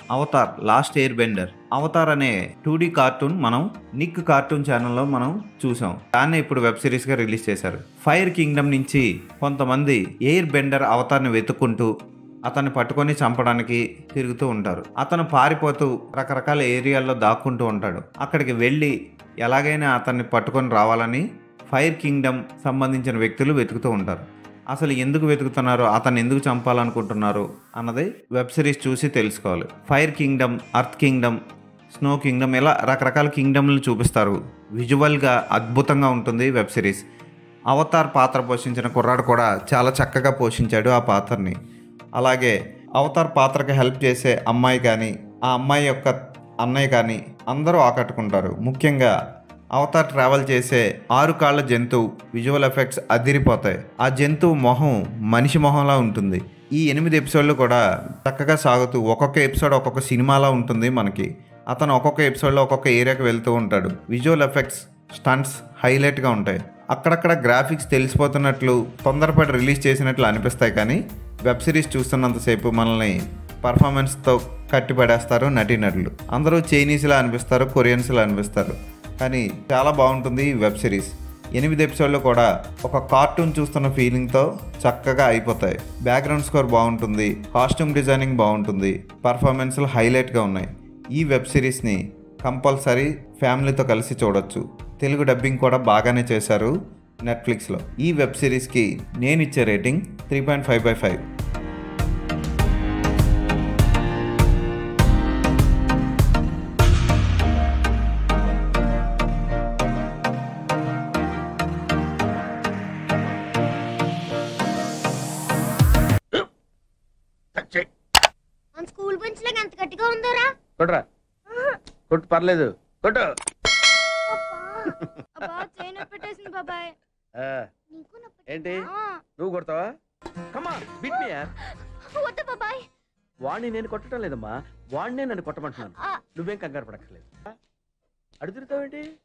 Avatar last air bender Avatar అనే two D cartoon మనం Nick cartoon ఛానల్లో మనం చూసాం దాన్ని ఇప్పుడు వెబ్ సిరీస్ గా రిలీజ్ చేశారు ఫైర్ కింగ్డమ్ నుంచి కొంతమంది ఎయిర్ బెండర్ అవతార్ని వెతుక్కుంటూ అతన్ని పట్టుకొని చంపడానికి తిరుగుతూ ఉంటారు అతను పారిపోతూ రకరకాల ఏరియాల్లో దాక్కుంటూ ఉంటాడు అక్కడికి వెళ్ళి ఎలాగైనా అతన్ని పట్టుకొని రావాలని ఫైర్ కింగ్డమ్ సంబంధించిన వ్యక్తులు వెతుకుతూ ఉంటారు అసలు ఎందుకు వెతుకుతున్నారు అతన్ని ఎందుకు చంపాలనుకుంటున్నారు అన్నది వెబ్ సిరీస్ చూసి తెలుసుకోవాలి fire kingdom earth kingdom snow kingdom ఇలా రకరకాల కింగ్డమ్లను చూపిస్తారు విజువల్గా అద్భుతంగా ఉంటుంది వెబ్ సిరీస్ అవతార్ పాత్ర పోషించిన కుర్రాడు కూడా చాలా చక్కగా పోషించాడు ఆ పాత్రని అలాగే అవతార్ పాత్రకి హెల్ప్ చేసే అమ్మాయి కానీ ఆ అమ్మాయి యొక్క అన్నయ్య కానీ అందరూ ఆకట్టుకుంటారు ముఖ్యంగా అవతార్ ట్రావెల్ చేసే ఆరు కాళ్ళ జంతువు విజువల్ ఎఫెక్ట్స్ అదిరిపోతాయి ఆ జంతువు మొహం మనిషి మొహంలా ఉంటుంది ఈ ఎనిమిది ఎపిసోడ్లు కూడా చక్కగా సాగుతూ ఒక్కొక్క ఎపిసోడ్ ఒక్కొక్క సినిమాలా ఉంటుంది మనకి అతను ఒక్కొక్క ఎపిసోడ్లో ఒక్కొక్క ఏరియాకి వెళ్తూ ఉంటాడు విజువల్ ఎఫెక్ట్స్ స్టంట్స్ హైలైట్గా ఉంటాయి అక్కడక్కడ గ్రాఫిక్స్ తెలిసిపోతున్నట్లు తొందరపడి రిలీజ్ చేసినట్లు అనిపిస్తాయి కానీ వెబ్ సిరీస్ చూస్తున్నంతసేపు మనల్ని పర్ఫార్మెన్స్తో కట్టిపడేస్తారు నటీనటులు అందరూ చైనీస్లా అనిపిస్తారు కొరియన్స్లా అనిపిస్తారు కానీ చాలా బాగుంటుంది ఈ వెబ్ సిరీస్ ఎనిమిది ఎపిసోడ్లు కూడా ఒక కార్టూన్ చూస్తున్న ఫీలింగ్తో చక్కగా అయిపోతాయి బ్యాక్గ్రౌండ్ స్కోర్ బాగుంటుంది కాస్ట్యూమ్ డిజైనింగ్ బాగుంటుంది పర్ఫార్మెన్స్లు హైలైట్గా ఉన్నాయి ఈ వెబ్ సిరీస్ని కంపల్సరీ ఫ్యామిలీతో కలిసి చూడొచ్చు తెలుగు డబ్బింగ్ కూడా బాగానే చేశారు నెట్ఫ్లిక్స్లో ఈ వెబ్ సిరీస్కి నేను ఇచ్చే rating three point five by five మన స్కూల్ బెంచ్ లాగా ఎంత గట్టిగా ఉందోరా కొట్రా కొట్టు పర్లేదు కొట్టు అబ్బా చైన్ పెట్టేసింది బాబాయ్ ఆ, నీకు నొప్పి ఏంటి ఆ, నువ్వు కొడతావా కమా బిట్ మీ వద్దు బాబాయ్ వాడిని నేను కొట్టడం లేదమ్మా వాడినే నన్ను కొట్టమంటున్నాను ఆ, నువ్వేం కంగారు పడక్కర్లేదు అడుగుతావేంటి